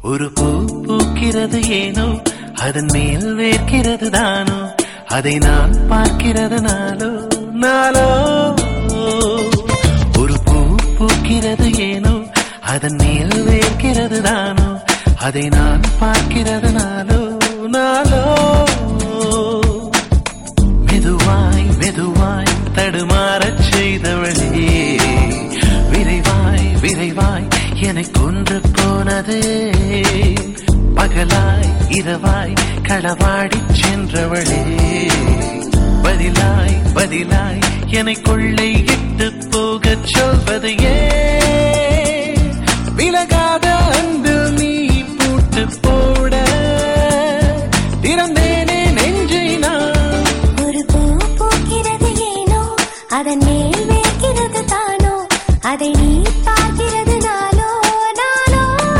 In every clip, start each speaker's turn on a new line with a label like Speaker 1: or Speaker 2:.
Speaker 1: ஒரு பூ பூக்கிறது ஏனோ அதன் மேல் வேர்க்கிறது தானோ அதை நான் பார்க்கிறது நாளோ நாளோ ஒரு பூ பூக்கிறது ஏனோ அதன் மேல் வேர்க்கிறது தானோ அதை நான் பார்க்கிறது நாளோ நாளோ மெதுவாய் மெதுவாய் தடுமாறச் செய்தவளே விரைவாய் விரைவாய் என்னை கொன்று போனதே பகலாய் இரவாய் களவாடிச் சென்றவளே பதிலாய் பதிலாய் என்னை கொள்ளை இட்டு போகச் சொல்வது ஏன் விலகாத அன்பில் நீ பூட்டு போட திறந்தேனே நெஞ்சை நான்
Speaker 2: ஒரு பூ பூக்கிறது ஏனோ அதன் மேல் வேர்க்கிறது தானோ அதை நீ பார்க்கிறது நாளோ நாளோ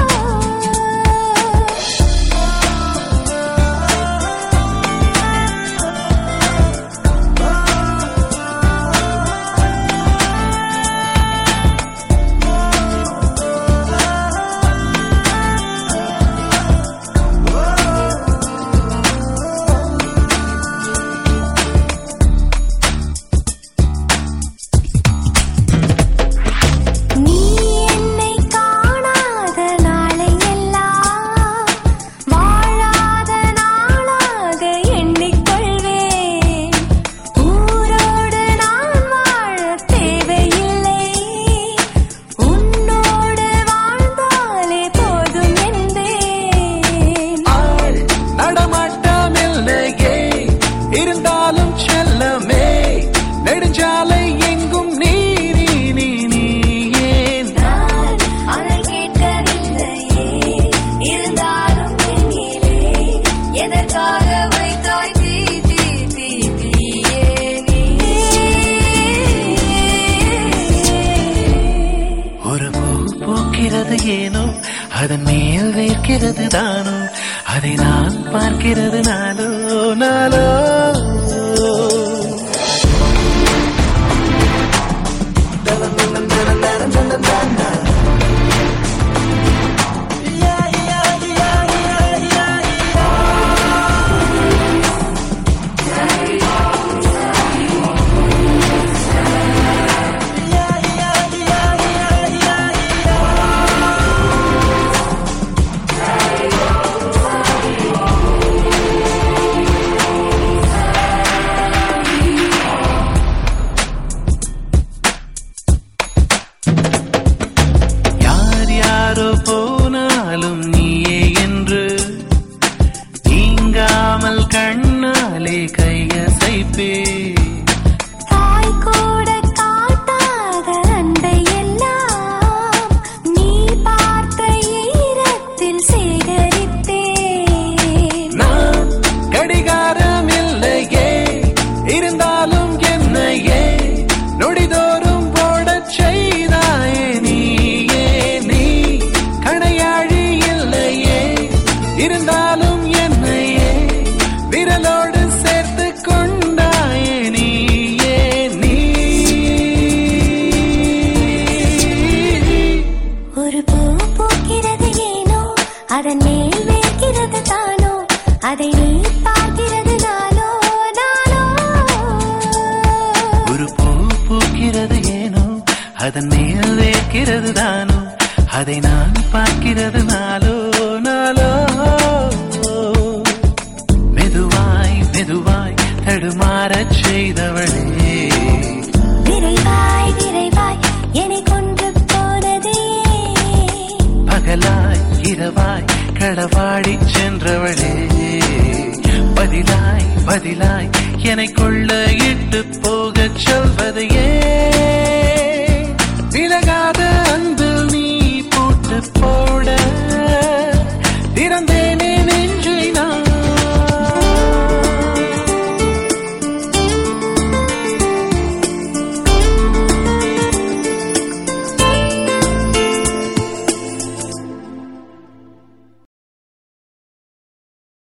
Speaker 2: நீ என்னை காணாத நாளை எல்லாம் வாழாத நாளாக எண்ணிக்கொள்வேன் ஊரோடு நான் வாழ தேவையில்லை உன்னோடு வாழ்ந்தாலே போதும் என்பேன்
Speaker 1: ஆள் நடமாட்டமில்லையே இருந்தாலும் செல்லமே நெடுஞ்சாலை எங்கும் நீரி நீ நீ ஏன்
Speaker 2: நான் அதை கேட்கவில்லையே இருந்தாலும் எங்கிலே எதற்காக வைத்தாய் தீ தீ தீ தீயே நீ
Speaker 1: ஒரு பூ பூக்கிறது ஏனோ அதன் மேல் வேர்க்கிறது தானோ அதை நான் பார்க்கிறது நாளோ நாளோ யார் யாரோ போனாலும் நீயே என்று நீங்காமல் கண்ணாலே கையசைப்பே
Speaker 2: தாய் கூட காட்டாத அன்பை எல்லாம் நீ பார்த்த ஈரத்தில் சேகரித்தேன்
Speaker 1: நான் கடிகாரம் இல்லையே இருந்தாலும் என்னையே நொடிதோறும் போடச் செய்தாயே நீயே நீ கணையாழி இல்லையே இருந்தாலும் என்னையே விரலோடு சேர்த்து கொண்டாயே நீயே நீ
Speaker 2: ஒரு பூ பூக்கிறது ஏனோ அதன் மேல் வேர்க்கிறது தானோ அதை நீ பார்க்கிறது நாளோ நாளோ
Speaker 1: ஒரு பூ பூக்கிறது ஏனோ அதன் மேல் வேர்க்கிறது தானோ அதை நான் பார்க்கிறது நாளோ நாளோ மெதுவாய் மெதுவாய் தடுமாறச் செய்தவளே
Speaker 2: விரைவாய் விரைவாய் என்னை கொன்று போனதே
Speaker 1: பகலாய் இரவாய் களவாடிச் சென்றவளே பதிலாய் பதிலாய் என்னை கொள்ள இட்டு போகச் சொல்வது ஏன் விலகாத அன்பில் நீ போட்டு போட